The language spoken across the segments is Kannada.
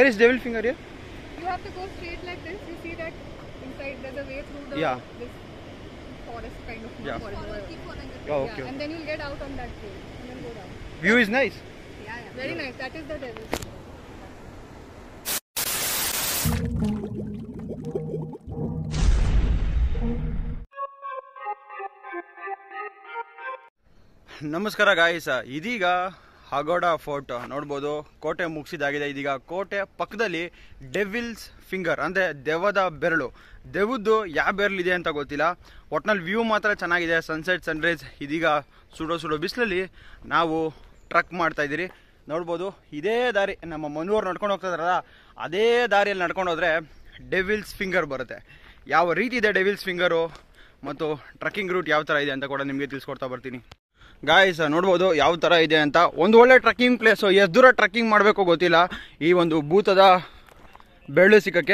is devil finger here? You have to go straight like this. You see that inside there's a way through the Yeah. this forest kind of Yeah. forest. whatever. Oh, Yeah, okay. and then you'll get out on that trail and then go down. View is nice. Yeah, yeah. Very nice. That is the devil. ನಮಸ್ಕಾರ ಗಾಯಸ ಇದೀಗ ಹಗೋಡ ಫೋರ್ಟ್ ನೋಡ್ಬೋದು ಕೋಟೆ ಮುಗಿಸಿದಾಗಿದೆ ಇದೀಗ ಕೋಟೆ ಪಕ್ಕದಲ್ಲಿ ಡೆವಿಲ್ಸ್ ಫಿಂಗರ್ ಅಂದರೆ ದೆವ್ವದ ಬೆರಳು ದೆವ್ವದ್ದು ಯಾವ ಬೆರಳಿದೆ ಅಂತ ಗೊತ್ತಿಲ್ಲ ಒಟ್ನಲ್ಲಿ ವ್ಯೂ ಮಾತ್ರ ಚೆನ್ನಾಗಿದೆ ಸನ್ಸೆಟ್ ಸನ್ರೈಸ್ ಇದೀಗ ಸುಡೋ ಸುಡೋ ಬಿಸಿಲಲ್ಲಿ ನಾವು ಟ್ರಕ್ ಮಾಡ್ತಾ ಇದ್ದೀರಿ ನೋಡ್ಬೋದು ಇದೇ ದಾರಿ ನಮ್ಮ ಮನುವರು ನಡ್ಕೊಂಡು ಹೋಗ್ತಾ ಇದಾರಲ್ಲ ಅದೇ ದಾರಿಯಲ್ಲಿ ನಡ್ಕೊಂಡು ಹೋದ್ರೆ ಡೆವಿಲ್ಸ್ ಫಿಂಗರ್ ಬರುತ್ತೆ ಯಾವ ರೀತಿ ಇದೆ ಡೆವಿಲ್ಸ್ ಫಿಂಗರು ಮತ್ತು ಟ್ರಕ್ಕಿಂಗ್ ರೂಟ್ ಯಾವ ಥರ ಇದೆ ಅಂತ ಕೂಡ ನಿಮಗೆ ತಿಳಿಸ್ಕೊಡ್ತಾ ಬರ್ತೀನಿ ಗಾಯ್ಸ್ ನೋಡ್ಬೋದು ಯಾವ ಥರ ಇದೆ ಅಂತ ಒಂದು ಒಳ್ಳೆ ಟ್ರಕ್ಕಿಂಗ್ ಪ್ಲೇಸು ಎಷ್ಟು ದೂರ ಟ್ರಕ್ಕಿಂಗ್ ಮಾಡಬೇಕು ಗೊತ್ತಿಲ್ಲ ಈ ಒಂದು ಭೂತದ ಬೆಳ್ಳು ಸಿಕ್ಕಕ್ಕೆ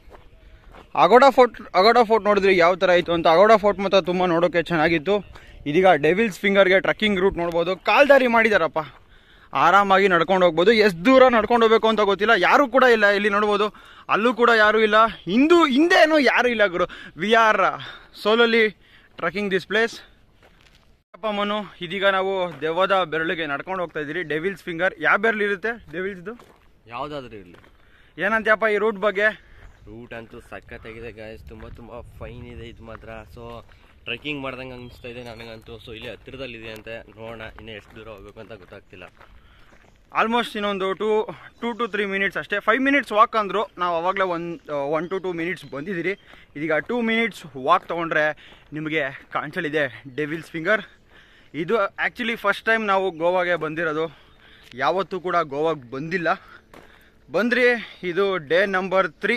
ಅಗೋಡ ಫೋರ್ಟ್ ಅಗೋಡ ಫೋರ್ಟ್ ನೋಡಿದ್ರಿ ಯಾವ ಥರ ಇತ್ತು ಅಂತ ಅಗೋಡ ಫೋರ್ಟ್ ಮಾತ್ರ ತುಂಬ ನೋಡೋಕ್ಕೆ ಚೆನ್ನಾಗಿತ್ತು ಇದೀಗ ಡೆವಿಲ್ಸ್ ಫಿಂಗರ್ಗೆ ಟ್ರಕ್ಕಿಂಗ್ ರೂಟ್ ನೋಡ್ಬೋದು ಕಾಲ್ದಾರಿ ಮಾಡಿದಾರಪ್ಪ ಆರಾಮಾಗಿ ನಡ್ಕೊಂಡು ಹೋಗ್ಬೋದು ಎಷ್ಟು ದೂರ ನಡ್ಕೊಂಡು ಹೋಗ್ಬೇಕು ಅಂತ ಗೊತ್ತಿಲ್ಲ ಯಾರೂ ಕೂಡ ಇಲ್ಲ ಇಲ್ಲಿ ನೋಡ್ಬೋದು ಅಲ್ಲೂ ಕೂಡ ಯಾರೂ ಇಲ್ಲ ಹಿಂದೂ ಹಿಂದೇನೂ ಯಾರೂ ಇಲ್ಲ ಗುರು ವಿ ಆರ್ ಸೋಲಲ್ಲಿ ಟ್ರಕ್ಕಿಂಗ್ ದಿಸ್ ಪ್ಲೇಸ್ ಅಪ್ಪ ಮನು ಇದೀಗ ನಾವು ದೆವ್ವದ ಬೆರಳಿಗೆ ನಡ್ಕೊಂಡು ಹೋಗ್ತಾ ಇದ್ದೀರಿ ಡೆವಿಲ್ಸ್ ಫಿಂಗರ್ ಯಾವ ಬೆರಳು ಇರುತ್ತೆ ಡೆವಿಲ್ಸ್ದು ಯಾವುದಾದ್ರೂ ಇರಲಿ ಏನಂತ್ಯಪ್ಪ ಈ ರೂಟ್ ಬಗ್ಗೆ ರೂಟ್ ಅಂತೂ ಸಖತ್ತಾಗಿದೆ ಗಾಯಸ್ ತುಂಬ ತುಂಬ ಫೈನ್ ಇದೆ ಇದು ಮಾತ್ರ ಸೊ ಟ್ರೆಕ್ಕಿಂಗ್ ಮಾಡ್ದಂಗೆ ಅನಿಸ್ತಾ ಇದೆ ನನಗಂತೂ ಸೊ ಇಲ್ಲಿ ಹತ್ತಿರದಲ್ಲಿದೆ ಅಂತೆ ನೋಡೋಣ ಇನ್ನೂ ಎಷ್ಟು ದೂರ ಹೋಗ್ಬೇಕು ಅಂತ ಗೊತ್ತಾಗ್ತಿಲ್ಲ ಆಲ್ಮೋಸ್ಟ್ ಇನ್ನೊಂದು two two to three minutes ಅಷ್ಟೇ ಫೈವ್ ಮಿನಿಟ್ಸ್ ವಾಕ್ ಅಂದರು ನಾವು ಅವಾಗಲೇ one one to two minutes ಬಂದಿದ್ದೀರಿ ಇದೀಗ ಟೂ ಮಿನಿಟ್ಸ್ ವಾಕ್ ತೊಗೊಂಡ್ರೆ ನಿಮಗೆ ಕಾಣಿಸಲಿದೆ ಡೆವಿಲ್ಸ್ ಫಿಂಗರ್ ಇದು ಆ್ಯಕ್ಚುಲಿ ಫಸ್ಟ್ ಟೈಮ್ ನಾವು ಗೋವಾಗೆ ಬಂದಿರೋದು ಯಾವತ್ತೂ ಕೂಡ ಗೋವಾಗೆ ಬಂದಿಲ್ಲ ಬಂದ್ರಿ ಇದು day number three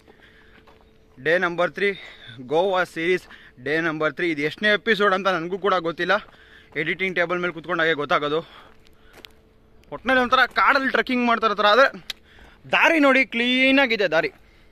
day number three Goa series day number three ಇದು ಎಷ್ಟನೇ ಎಪಿಸೋಡ್ ಅಂತ ನನಗೂ ಕೂಡ ಗೊತ್ತಿಲ್ಲ ಎಡಿಟಿಂಗ್ ಟೇಬಲ್ ಮೇಲೆ ಕುತ್ಕೊಂಡಾಗೆ ಗೊತ್ತಾಗೋದು ಒಟ್ಟಿನಲ್ಲಿ ಒಂಥರ ಕಾಡಲ್ಲಿ ಟ್ರೆಕ್ಕಿಂಗ್ ಮಾಡ್ತಾರ ಥರ ಆದರೆ ದಾರಿ ನೋಡಿ ಕ್ಲೀನಾಗಿದೆ ದಾರಿ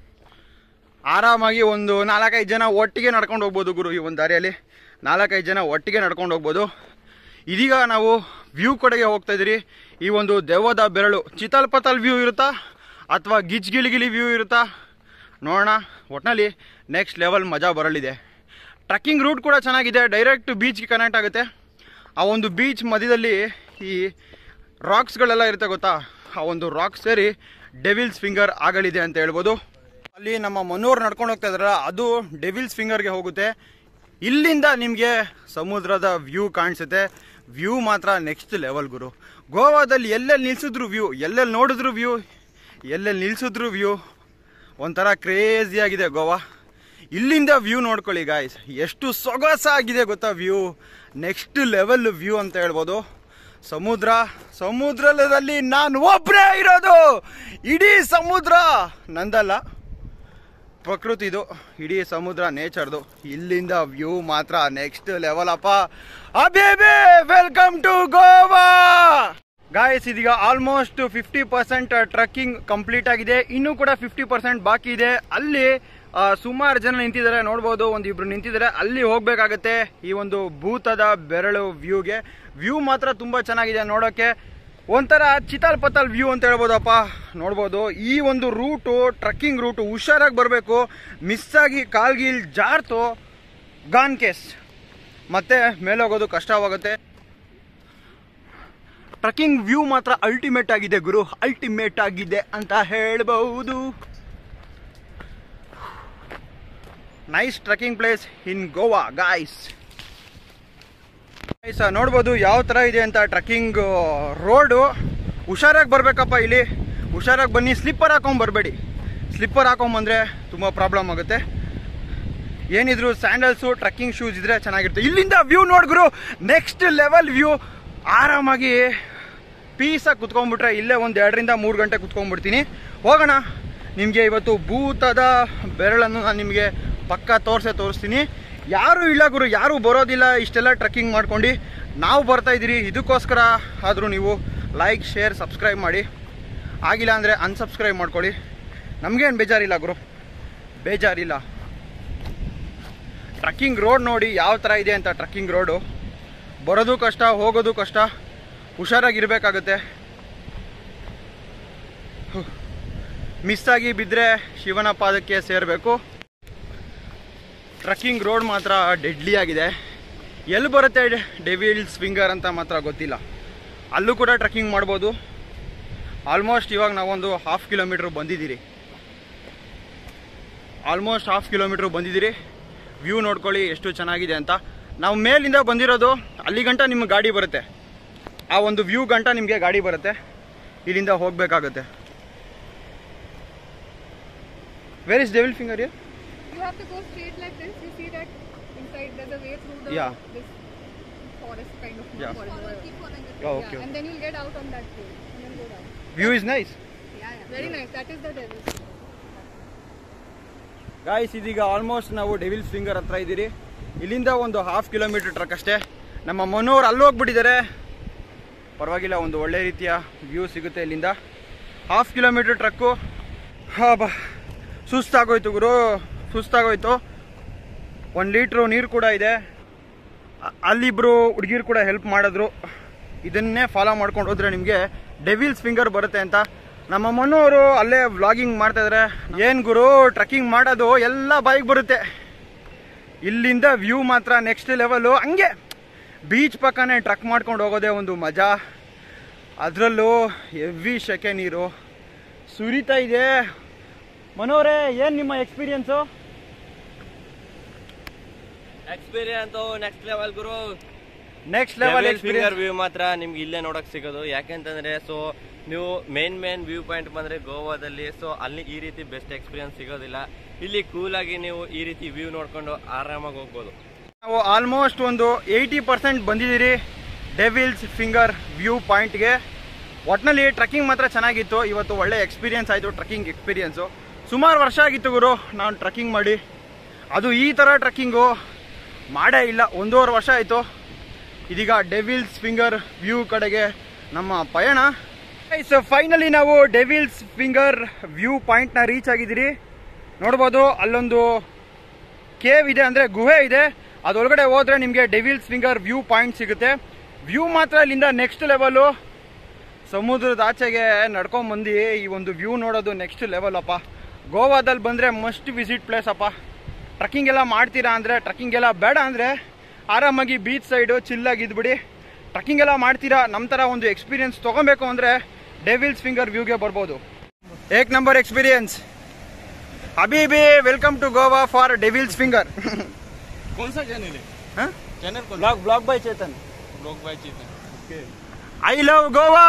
ಆರಾಮಾಗಿ ಒಂದು ನಾಲ್ಕೈದು ಜನ ಒಟ್ಟಿಗೆ ನಡ್ಕೊಂಡು ಹೋಗ್ಬೋದು ಗುರು ಈ ಒಂದು ದಾರಿಯಲ್ಲಿ ನಾಲ್ಕೈದು ಜನ ಒಟ್ಟಿಗೆ ನಡ್ಕೊಂಡು ಹೋಗ್ಬೋದು ಇದೀಗ ನಾವು ವ್ಯೂ ಕಡೆಗೆ ಹೋಗ್ತಾ ಇದ್ದೀರಿ ಈ ಒಂದು ದೆವ್ವದ ಬೆರಳು ಚಿತಲ್ ಪತಲ್ ವ್ಯೂ ಇರುತ್ತಾ ಅಥವಾ ಗಿಜ್ ಗಿಲಿಗಿಲಿ ವ್ಯೂ ಇರುತ್ತಾ ನೋಡೋಣ ಒಟ್ಟಿನಲ್ಲಿ ನೆಕ್ಸ್ಟ್ ಲೆವೆಲ್ ಮಜಾ ಬರಲಿದೆ ಟ್ರಕ್ಕಿಂಗ್ ರೂಟ್ ಕೂಡ ಚೆನ್ನಾಗಿದೆ ಡೈರೆಕ್ಟ್ ಬೀಚ್ಗೆ ಕನೆಕ್ಟ್ ಆಗುತ್ತೆ ಆ ಒಂದು ಬೀಚ್ ಮಧ್ಯದಲ್ಲಿ ಈ ರಾಕ್ಸ್ಗಳೆಲ್ಲ ಇರುತ್ತೆ ಗೊತ್ತಾ ಆ ಒಂದು ರಾಕ್ ಸೇರಿ ಡೆವಿಲ್ಸ್ ಫಿಂಗರ್ ಆಗಲಿದೆ ಅಂತ ಹೇಳ್ಬೋದು ಅಲ್ಲಿ ನಮ್ಮ ಮನೋರು ನಡ್ಕೊಂಡು ಹೋಗ್ತಾ ಇದಾರಲ್ಲ ಅದು ಡೆವಿಲ್ಸ್ ಫಿಂಗರ್ಗೆ ಹೋಗುತ್ತೆ ಇಲ್ಲಿಂದ ನಿಮಗೆ ಸಮುದ್ರದ ವ್ಯೂ ಕಾಣಿಸುತ್ತೆ ವ್ಯೂ ಮಾತ್ರ ನೆಕ್ಸ್ಟ್ ಲೆವೆಲ್ ಗುರು ಗೋವಾದಲ್ಲಿ ಎಲ್ಲೆಲ್ಲಿ ನಿಲ್ಸಿದ್ರು ವ್ಯೂ ಎಲ್ಲೆಲ್ಲಿ ನೋಡಿದ್ರು ವ್ಯೂ ಎಲ್ಲೆಲ್ಲಿ ನಿಲ್ಸಿದ್ರು ವ್ಯೂ ಒಂಥರ ಕ್ರೇಜಿಯಾಗಿದೆ ಗೋವಾ ಇಲ್ಲಿಂದ ವ್ಯೂ ನೋಡ್ಕೊಳ್ಳಿ ಗಾಯ್ಸ್ ಎಷ್ಟು ಸೊಗಸಾಗಿದೆ ಗೊತ್ತಾ ವ್ಯೂ ನೆಕ್ಸ್ಟ್ ಲೆವೆಲ್ ವ್ಯೂ ಅಂತ ಹೇಳ್ಬೋದು ಸಮುದ್ರ ಸಮುದ್ರದಲ್ಲಿ ನಾನು ಒಬ್ಬರೇ ಇರೋದು ಇಡೀ ಸಮುದ್ರ ನಂದಲ್ಲ ಪ್ರಕೃತಿದು ಇಡೀ ಸಮುದ್ರ ನೇಚರ್ದು ಇಲ್ಲಿಂದ ವ್ಯೂ ಮಾತ್ರ ನೆಕ್ಸ್ಟ್ ಲೆವೆಲ್ ಅಪ್ಪ ಅಬೇಬೆ ವೆಲ್ಕಮ್ ಟು ಗೋವಾ ಗಾಯಸ್ ಇದೀಗ almost fifty percent trekking complete ಆಗಿದೆ ಇನ್ನೂ ಕೂಡ ಫಿಫ್ಟಿ ಪರ್ಸೆಂಟ್ ಬಾಕಿ ಇದೆ ಅಲ್ಲಿ ಸುಮಾರು ಜನ ನಿಂತಿದ್ದಾರೆ ನೋಡ್ಬೋದು ಒಂದು ಇಬ್ರು ನಿಂತಿದ್ದಾರೆ ಅಲ್ಲಿ ಹೋಗ್ಬೇಕಾಗತ್ತೆ ಈ ಒಂದು ಭೂತದ ಬೆರಳು ವ್ಯೂಗೆ ವ್ಯೂ ಮಾತ್ರ ತುಂಬಾ ಚೆನ್ನಾಗಿದೆ ನೋಡೋಕೆ ಒಂಥರ ಚಿತಾಲ್ ಪತಾಲ್ ವ್ಯೂ ಅಂತ ಹೇಳ್ಬೋದಪ್ಪ ನೋಡ್ಬೋದು ಈ ಒಂದು ರೂಟು ಟ್ರಕ್ಕಿಂಗ್ ರೂಟು ಹುಷಾರಾಗಿ ಬರಬೇಕು ಮಿಸ್ ಆಗಿ ಕಾಲ್ಗೀಲ್ ಜಾರ್ತು ಗಾನ್ ಕೇಸ್ ಮತ್ತೆ ಮೇಲೆ ಹೋಗೋದು ಕಷ್ಟವಾಗುತ್ತೆ ಟ್ರಕ್ಕಿಂಗ್ ವ್ಯೂ ಮಾತ್ರ ಅಲ್ಟಿಮೇಟ್ ಆಗಿದೆ ಗುರು ಅಲ್ಟಿಮೇಟ್ ಆಗಿದೆ ಅಂತ ಹೇಳ್ಬಹುದು nice trekking place in Goa guys guys ನೋಡ್ಬೋದು ಯಾವ ಥರ ಇದೆ ಅಂತ ಟ್ರಕ್ಕಿಂಗ್ ರೋಡು ಹುಷಾರಾಗಿ ಬರಬೇಕಪ್ಪ ಇಲ್ಲಿ ಹುಷಾರಾಗಿ ಬನ್ನಿ ಸ್ಲಿಪ್ಪರ್ ಹಾಕೊಂಡ್ ಬರಬೇಡಿ ಸ್ಲಿಪ್ಪರ್ ಹಾಕೊಂಬಂದ್ರೆ ತುಂಬ ಪ್ರಾಬ್ಲಮ್ ಆಗುತ್ತೆ ಏನಿದ್ರು ಸ್ಯಾಂಡಲ್ಸು ಟ್ರಕ್ಕಿಂಗ್ ಶೂಸ್ ಇದ್ರೆ ಚೆನ್ನಾಗಿರುತ್ತೆ ಇಲ್ಲಿಂದ ವ್ಯೂ ನೋಡ್ಗುರು ನೆಕ್ಸ್ಟ್ ಲೆವೆಲ್ ವ್ಯೂ ಆರಾಮಾಗಿ ಪೀಸಾಗಿ ಕುತ್ಕೊಂಡ್ಬಿಟ್ರೆ ಇಲ್ಲೇ ಒಂದು ಎರಡರಿಂದ ಮೂರು ಗಂಟೆ ಕುತ್ಕೊಂಡ್ಬಿಡ್ತೀನಿ ಹೋಗೋಣ ನಿಮಗೆ ಇವತ್ತು ಭೂತದ ಬೆರಳನ್ನು ನಾನು ನಿಮಗೆ ಪಕ್ಕ ತೋರಿಸೇ ತೋರಿಸ್ತೀನಿ ಯಾರೂ ಇಲ್ಲ ಗುರು ಯಾರೂ ಬರೋದಿಲ್ಲ ಇಷ್ಟೆಲ್ಲ ಟ್ರೆಕ್ಕಿಂಗ್ ಮಾಡ್ಕೊಂಡು ನಾವು ಬರ್ತಾ ಇದ್ದೀರಿ ಇದಕ್ಕೋಸ್ಕರ ಆದರೂ ನೀವು ಲೈಕ್ ಶೇರ್ ಸಬ್ಸ್ಕ್ರೈಬ್ ಮಾಡಿ ಆಗಿಲ್ಲ ಅಂದರೆ ಅನ್ಸಬ್ಸ್ಕ್ರೈಬ್ ಮಾಡ್ಕೊಳ್ಳಿ ನಮಗೇನು ಬೇಜಾರಿಲ್ಲ ಗುರು ಬೇಜಾರಿಲ್ಲ ಟ್ರಕ್ಕಿಂಗ್ ರೋಡ್ ನೋಡಿ ಯಾವ ಥರ ಇದೆ ಅಂತ ಟ್ರಕ್ಕಿಂಗ್ ರೋಡು ಬರೋದು ಕಷ್ಟ ಹೋಗೋದು ಕಷ್ಟ ಹುಷಾರಾಗಿರ್ಬೇಕಾಗುತ್ತೆ ಮಿಸ್ ಆಗಿ ಬಿದ್ದರೆ ಶಿವನ ಪಾದಕ್ಕೆ ಸೇರಬೇಕು ಟ್ರಕ್ಕಿಂಗ್ ರೋಡ್ ಮಾತ್ರ ಡೆಡ್ಲಿ ಆಗಿದೆ ಎಲ್ಲಿ ಬರುತ್ತೆ ಡೆವಿಲ್ಸ್ ಫಿಂಗರ್ ಅಂತ ಮಾತ್ರ ಗೊತ್ತಿಲ್ಲ ಅಲ್ಲೂ ಕೂಡ ಟ್ರಕ್ಕಿಂಗ್ ಮಾಡ್ಬೋದು ಆಲ್ಮೋಸ್ಟ್ ಇವಾಗ ನಾವೊಂದು ಹಾಫ್ ಕಿಲೋಮೀಟ್ರ್ ಬಂದಿದ್ದೀರಿ ಆಲ್ಮೋಸ್ಟ್ ಹಾಫ್ ಕಿಲೋಮೀಟ್ರ್ ಬಂದಿದ್ದೀರಿ ವ್ಯೂ ನೋಡ್ಕೊಳ್ಳಿ ಎಷ್ಟು ಚೆನ್ನಾಗಿದೆ ಅಂತ ನಾವು ಮೇಲಿಂದ ಬಂದಿರೋದು ಅಲ್ಲಿ ಗಂಟ ನಿಮ್ಗೆ ಗಾಡಿ ಬರುತ್ತೆ ಆ ಒಂದು ವ್ಯೂ ಗಂಟ ನಿಮಗೆ ಗಾಡಿ ಬರುತ್ತೆ ಇಲ್ಲಿಂದ ಹೋಗಬೇಕಾಗುತ್ತೆ where is devil finger you You have to go straight like this. You see that inside there's a way through the Yeah. this forest kind of Yeah. forest. Keep following it. Oh, yeah. okay. And then you'll get out on that trail and then go down. View is nice Yeah, yeah. Very nice. That is the devil. Guys ಇದೀಗ ಆಲ್ಮೋಸ್ಟ್ ನಾವು ಡೆವಿಲ್ಸ್ ಫಿಂಗರ್ ಹತ್ರ ಇದ್ದೀರಿ ಇಲ್ಲಿಂದ ಒಂದು ಹಾಫ್ ಕಿಲೋಮೀಟರ್ ಟ್ರಕ್ ಅಷ್ಟೇ ನಮ್ಮ ಮನೋರು ಅಲ್ಲಿ ಹೋಗ್ಬಿಟ್ಟಿದ್ದಾರೆ ಪರವಾಗಿಲ್ಲ ಒಂದು ಒಳ್ಳೆ ರೀತಿಯ ವ್ಯೂ ಸಿಗುತ್ತೆ ಇಲ್ಲಿಂದ ಹಾಫ್ ಕಿಲೋಮೀಟರ್ ಟ್ರಕ್ಕು ಹಾ ಬಾ ಸುಸ್ತಾಗೋಯ್ತು ಗುರು ಸುಸ್ತಾಗೋಯ್ತು ಒಂದು ಲೀಟ್ರು ನೀರು ಕೂಡ ಇದೆ ಅ- ಅಲ್ಲಿಬ್ರು ಹುಡುಗಿರು ಕೂಡ ಹೆಲ್ಪ್ ಮಾಡಿದ್ರು ಇದನ್ನೇ ಫಾಲೋ ಮಾಡ್ಕೊಂಡು ಹೋದ್ರೆ ನಿಮಗೆ ಡೆವಿಲ್ಸ್ ಫಿಂಗರ್ ಬರುತ್ತೆ ಅಂತ ನಮ್ಮ ಮನೋರು ಅಲ್ಲೇ ವ್ಲಾಗಿಂಗ್ ಮಾಡ್ತಾ ಇದಾರೆ ಏನು ಗುರು ಟ್ರಕ್ಕಿಂಗ್ ಮಾಡೋದು ಎಲ್ಲ ಬಾಯಿಗೆ ಬರುತ್ತೆ ಇಲ್ಲಿಂದ ವ್ಯೂ ಮಾತ್ರ ನೆಕ್ಸ್ಟ್ ಲೆವೆಲು ಹಂಗೆ ಬೀಚ್ ಪಕ್ಕನೇ ಟ್ರಕ್ ಮಾಡ್ಕೊಂಡು ಹೋಗೋದೇ ಒಂದು ಮಜಾ ಅದರಲ್ಲೂ ಹೆವಿ ಶೆಕೆ ನೀರು ಸುರಿತಾ ಇದೆ ಮನೋರೇ ಏನು ನಿಮ್ಮ ಎಕ್ಸ್ಪೀರಿಯನ್ಸು ಎಕ್ಸ್ಪೀರಿಯನ್ಸ್ ನೆಕ್ಸ್ಟ್ ಲೆವೆಲ್ ಗುರು next level finger experience view ಮಾತ್ರ ನಿಮ್ಗೆ ಇಲ್ಲೇ ನೋಡಕ್ ಸಿಗೋದು ಯಾಕೆಂತಂದ್ರೆ ಸೊ ನೀವು ಮೇನ್ ಮೇನ್ ವ್ಯೂ ಪಾಯಿಂಟ್ ಬಂದ್ರೆ ಗೋವಾದಲ್ಲಿ ಸೊ ಅಲ್ಲಿ ಈ ರೀತಿ ಬೆಸ್ಟ್ ಎಕ್ಸ್ಪೀರಿಯನ್ಸ್ ಸಿಗೋದಿಲ್ಲ ಇಲ್ಲಿ ಕೂಲ್ ಆಗಿ ನೀವು ಈ ರೀತಿ ವ್ಯೂ ನೋಡ್ಕೊಂಡು ಆರಾಮಾಗಿ ಹೋಗ್ಬೋದು ನಾವು ಆಲ್ಮೋಸ್ಟ್ ಒಂದು ಏಯ್ಟಿ ಪರ್ಸೆಂಟ್ ಬಂದಿದ್ದೀರಿ ಡೆವಿಲ್ಸ್ ಫಿಂಗರ್ ವ್ಯೂ ಪಾಯಿಂಟ್ಗೆ ಒಟ್ನಲ್ಲಿ ಟ್ರಕ್ಕಿಂಗ್ ಮಾತ್ರ ಚೆನ್ನಾಗಿತ್ತು ಇವತ್ತು ಒಳ್ಳೆ ಎಕ್ಸ್ಪೀರಿಯನ್ಸ್ ಆಯಿತು ಟ್ರಕ್ಕಿಂಗ್ ಎಕ್ಸ್ಪೀರಿಯನ್ಸು ಸುಮಾರು ವರ್ಷ ಆಗಿತ್ತು ಗುರು ನಾನು ಟ್ರಕ್ಕಿಂಗ್ ಮಾಡಿ ಅದು ಈ ಥರ ಟ್ರಕ್ಕಿಂಗು ಮಾಡೇ ಇಲ್ಲ ಒಂದೂವರೆ ವರ್ಷ ಆಯಿತು ಇದೀಗ ಡೆವಿಲ್ಸ್ ಫಿಂಗರ್ ವ್ಯೂ ಕಡೆಗೆ ನಮ್ಮ ಪಯಣ ಸೊ ಫೈನಲಿ ನಾವು ಡೆವಿಲ್ಸ್ ಫಿಂಗರ್ ವ್ಯೂ ಪಾಯಿಂಟ್ನ ರೀಚ್ ಆಗಿದ್ದೀರಿ ನೋಡ್ಬೋದು ಅಲ್ಲೊಂದು ಕೇವ್ ಇದೆ ಅಂದರೆ ಗುಹೆ ಇದೆ ಅದರೊಳಗಡೆ ಹೋದ್ರೆ ನಿಮಗೆ ಡೆವಿಲ್ಸ್ ಫಿಂಗರ್ ವ್ಯೂ ಪಾಯಿಂಟ್ ಸಿಗುತ್ತೆ ವ್ಯೂ ಮಾತ್ರ ಇಲ್ಲಿಂದ ನೆಕ್ಸ್ಟ್ ಲೆವೆಲು ಸಮುದ್ರದ ಆಚೆಗೆ ನಡ್ಕೊಂಬಂದು ಈ ಒಂದು ವ್ಯೂ ನೋಡೋದು ನೆಕ್ಸ್ಟ್ ಲೆವೆಲ್ ಅಪ್ಪ ಗೋವಾದಲ್ಲಿ ಬಂದರೆ ಮಸ್ಟ್ ವಿಸಿಟ್ ಪ್ಲೇಸ್ ಅಪ್ಪ ಟ್ರಕ್ಕಿಂಗ್ ಎಲ್ಲ ಮಾಡ್ತೀರಾ ಅಂದರೆ ಟ್ರಕ್ಕಿಂಗ್ ಎಲ್ಲ ಬೇಡ ಅಂದರೆ ಆರಾಮಾಗಿ ಬೀಚ್ ಸೈಡು ಚಿಲ್ಲಾಗಿ ಇದ್ಬಿಡಿ ಟ್ರಕ್ಕಿಂಗ್ ಎಲ್ಲ ಮಾಡ್ತೀರಾ ನಮ್ಮ ಥರ ಒಂದು ಎಕ್ಸ್ಪೀರಿಯನ್ಸ್ ತೊಗೊಬೇಕು ಅಂದರೆ ಡೆವಿಲ್ಸ್ ಫಿಂಗರ್ ವ್ಯೂಗೆ ಬರ್ಬೋದು ಏಕ್ ನಂಬರ್ ಎಕ್ಸ್ಪೀರಿಯನ್ಸ್ ಅಬಿಬಿ welcome to Goa for devils finger कौन सा चैनल है हाँ? चैनल कौन blog blog by Chetan blog by Chetan I love Goa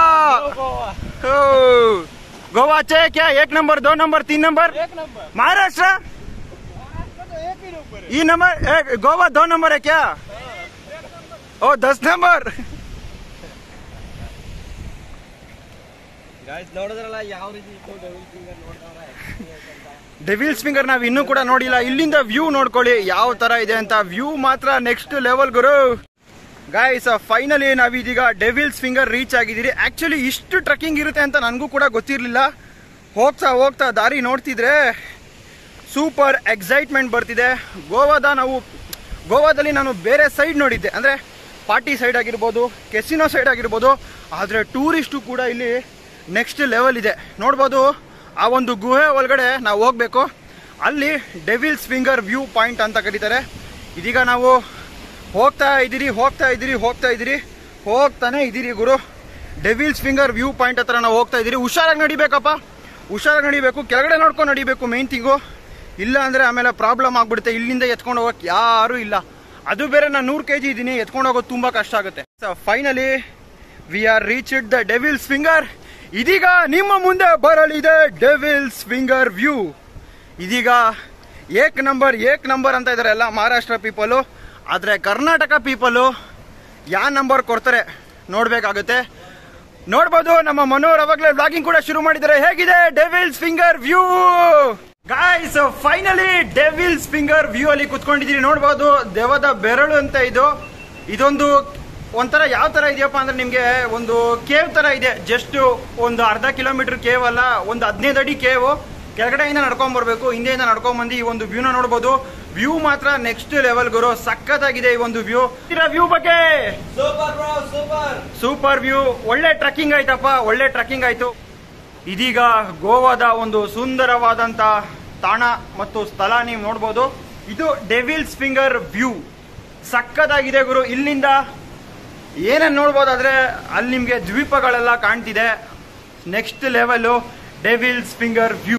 Goa अच्छे है क्या एक नंबर दो नंबर तीन नंबर एक नंबर महाराष्ट्र तो एक ही नंबर है ये नंबर एक, गोवा दो नंबर है क्या ओ दस नंबर ಗಾಯ್ಸ್ ನೋಡಿದ್ರಲ್ಲ ಯಾವ ರೀತಿ ಇತ್ತು ಡೆವಿಲ್ ಫಿಂಗರ್ ನೋಡ್ದವ್ರೆ ಡೆವಿಲ್ಸ್ ಫಿಂಗರ್ ನಾವ್ ಇನ್ನೂ ಕೂಡ ನೋಡಿಲ್ಲ ಇಲ್ಲಿಂದ ವ್ಯೂ ನೋಡ್ಕೊಳ್ಳಿ ಯಾವ ತರ ಇದೆ ಅಂತ ವ್ಯೂ ಮಾತ್ರ ನೆಕ್ಸ್ಟ್ ಲೆವೆಲ್ ಗುರು guys finally ನಾವಿದೀಗ devils finger reach ಆಗಿದ್ದೀರಿ ಆಕ್ಚುಲಿ ಇಷ್ಟು ಟ್ರಕ್ಕಿಂಗ್ ಇರುತ್ತೆ ಅಂತ ನನಗೂ ಕೂಡ ಗೊತ್ತಿರಲಿಲ್ಲ ಹೋಗ್ತಾ ಹೋಗ್ತಾ ದಾರಿ ನೋಡ್ತಿದ್ರೆ ಸೂಪರ್ ಎಕ್ಸೈಟ್ಮೆಂಟ್ ಬರ್ತಿದೆ ಗೋವಾದ ನಾವು ಗೋವಾದಲ್ಲಿ ನಾನು ಬೇರೆ ಸೈಡ್ ನೋಡಿದ್ದೆ ಅಂದರೆ ಪಾರ್ಟಿ ಸೈಡ್ ಆಗಿರ್ಬೋದು ಕೆಸಿನೋ ಸೈಡ್ ಆಗಿರ್ಬೋದು ಆದರೆ ಟೂರಿಸ್ಟು ಕೂಡ ಇಲ್ಲಿ ನೆಕ್ಸ್ಟ್ ಲೆವೆಲ್ ಇದೆ ನೋಡ್ಬೋದು ಆ ಒಂದು ಗುಹೆ ಒಳಗಡೆ ನಾವು ಹೋಗಬೇಕು ಅಲ್ಲಿ ಡೆವಿಲ್ಸ್ ಫಿಂಗರ್ ವ್ಯೂ ಪಾಯಿಂಟ್ ಅಂತ ಕರೀತಾರೆ ಇದೀಗ ನಾವು ಹೋಗ್ತಾ ಇದ್ದೀರಿ ಹೋಗ್ತಾ ಇದ್ದೀರಿ ಹೋಗ್ತಾ ಇದ್ದೀರಿ ಹೋಗ್ತಾನೆ ಇದ್ದೀರಿ ಗುರು ಡೆವಿಲ್ಸ್ ಫಿಂಗರ್ ವ್ಯೂ ಪಾಯಿಂಟ್ ಹತ್ರ ನಾವು ಹೋಗ್ತಾ ಇದ್ದೀರಿ ಹುಷಾರಾಗಿ ನಡಿಬೇಕಪ್ಪ ಹುಷಾರಾಗಿ ನಡಿಬೇಕು ಕೆಳಗಡೆ ನೋಡ್ಕೊಂಡು ನಡಿಬೇಕು ಮೇನ್ ಥಿಂಗು ಇಲ್ಲ ಅಂದರೆ ಆಮೇಲೆ ಪ್ರಾಬ್ಲಮ್ ಆಗ್ಬಿಡುತ್ತೆ ಇಲ್ಲಿಂದ ಎತ್ಕೊಂಡು ಹೋಗಕ್ಕೆ ಯಾರೂ ಇಲ್ಲ ಅದು ಬೇರೆ ನಾನು ನೂರು ಕೆ ಜಿ ಇದ್ದೀನಿ ಎತ್ಕೊಂಡು ಹೋಗೋದು ತುಂಬ ಕಷ್ಟ ಆಗುತ್ತೆ finally we are reach it the devils finger ಇದೀಗ ನಿಮ್ಮ ಮುಂದೆ ಬರಲಿದೆ ಡೆವಿಲ್ಸ್ ಫಿಂಗರ್ ವ್ಯೂ ಇದೀಗ ಏಕ್ ನಂಬರ್ ಏಕ್ ನಂಬರ್ ಅಂತ ಇದ್ದಾರೆ ಎಲ್ಲ ಮಹಾರಾಷ್ಟ್ರ ಪೀಪಲು ಆದರೆ ಕರ್ನಾಟಕ ಪೀಪಲು ಯಾ ನಂಬರ್ ಕೊಡ್ತಾರೆ ನೋಡಬೇಕಾಗುತ್ತೆ ನೋಡ್ಬೋದು ನಮ್ಮ ಮನೋರ್ ಅವಾಗಲೇ ವ್ಲಾಗಿಂಗ್ ಕೂಡ ಶುರು ಮಾಡಿದ್ದಾರೆ ಹೇಗಿದೆ devils finger view guys finally devils finger view ಅಲ್ಲಿ ಕುತ್ಕೊಂಡಿದ್ದೀರಿ ನೋಡ್ಬೋದು ದೇವದ ಬೆರಳು ಅಂತ ಇದು ಇದೊಂದು ಒಂಥರ ಯಾವ ತರ ಇದೆಯಪ್ಪ ಅಂದ್ರೆ ನಿಮ್ಗೆ ಒಂದು ಕೇವ್ ತರ ಇದೆ ಜಸ್ಟ್ ಒಂದು ಅರ್ಧ ಕಿಲೋಮೀಟರ್ ಕೇವ್ ಅಲ್ಲ ಒಂದು ಹದಿನೈದು ಅಡಿ ಕೇವ್ ಕೆಳಗಡೆಯಿಂದ ನಡ್ಕೊಂಡ್ ಬರ್ಬೇಕು ಹಿಂದೆಯಿಂದ ನಡ್ಕೊಂಡ್ ಬಂದು ಈ ಒಂದು ವ್ಯೂನ ನೋಡ್ಬೋದು ವ್ಯೂ ಮಾತ್ರ ನೆಕ್ಸ್ಟ್ ಲೆವೆಲ್ ಗುರು ಸಖತ್ತಾಗಿದೆ ಈ ಒಂದು ವ್ಯೂ ವ್ಯೂ ಬಗ್ಗೆ super bro super super view ಒಳ್ಳೆ ಟ್ರಕ್ಕಿಂಗ್ ಆಯ್ತಪ್ಪ ಒಳ್ಳೆ ಟ್ರಕ್ಕಿಂಗ್ ಆಯ್ತು ಇದೀಗ ಗೋವಾದ ಒಂದು ಸುಂದರವಾದಂತ ತಾಣ ಮತ್ತು ಸ್ಥಳ ನೀವು ನೋಡ್ಬೋದು ಇದು ಡೆವಿಲ್ಸ್ ಫಿಂಗರ್ ವ್ಯೂ ಸಕ್ಕದಾಗಿದೆ ಗುರು ಇಲ್ಲಿಂದ ಏನೇನು ನೋಡ್ಬೋದಾದ್ರೆ ಅಲ್ಲಿ ನಿಮಗೆ ದ್ವೀಪಗಳೆಲ್ಲ ಕಾಣ್ತಿದೆ next level devils finger view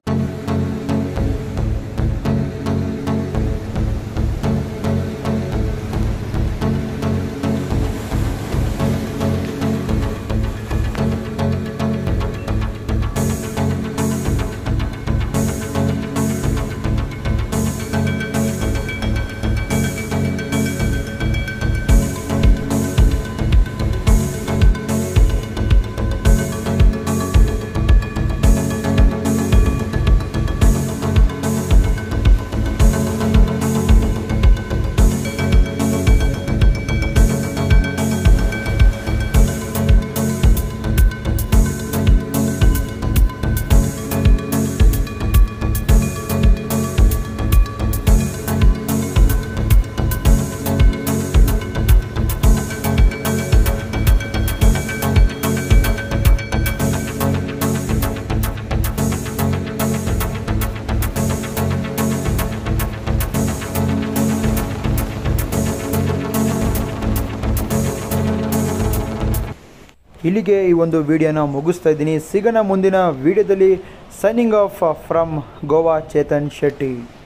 ಇಲ್ಲಿಗೆ ಈ ಒಂದು ವಿಡಿಯೋನ ಮುಗಿಸ್ತಾ ಇದ್ದೀನಿ ಸಿಗೋಣ ಮುಂದಿನ ವಿಡಿಯೋದಲ್ಲಿ signing off from Goa Chetan Shetty